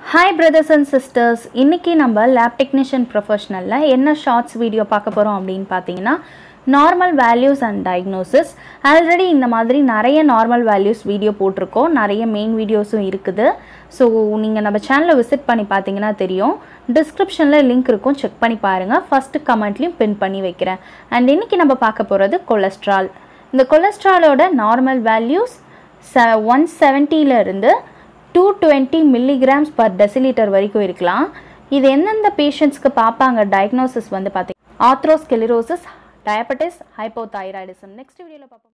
hi brothers and sisters இன்றைக்கி நம்ம lab technician ப்ரொஃபஷனலில் என்ன ஷார்ட்ஸ் வீடியோ பார்க்க போகிறோம் அப்படின்னு பார்த்தீங்கன்னா normal values and diagnosis already இந்த மாதிரி நிறைய நார்மல் வேல்யூஸ் வீடியோ போட்டிருக்கோம் நிறைய மெயின் வீடியோஸும் இருக்குது ஸோ நீங்கள் நம்ம சேனலை விசிட் பண்ணி பார்த்தீங்கன்னா தெரியும் டிஸ்கிரிப்ஷனில் லிங்க் இருக்கும் செக் பண்ணி பாருங்கள் ஃபஸ்ட்டு கமெண்ட்லேயும் பின் பண்ணி வைக்கிறேன் அண்ட் இன்றைக்கி நம்ம பார்க்க போகிறது கொலஸ்ட்ரால் இந்த கொலஸ்ட்ராலோட நார்மல் வேல்யூஸ் ச ஒன் இருந்து two twenty milligrams per decilitre வரைக்கும் இருக்கலாம் இது எந்தெந்த பேஷண்ட்ஸ்க்கு பார்ப்பாங்க டயக்னோசிஸ் வந்து பார்த்தீங்கன்னா ஆத்ரோஸ்கெலிரோசிஸ் டயபெட்டிஸ் ஹைப்போதைராய்டிசம் நெக்ஸ்ட் வீடியோவில் பார்ப்போம்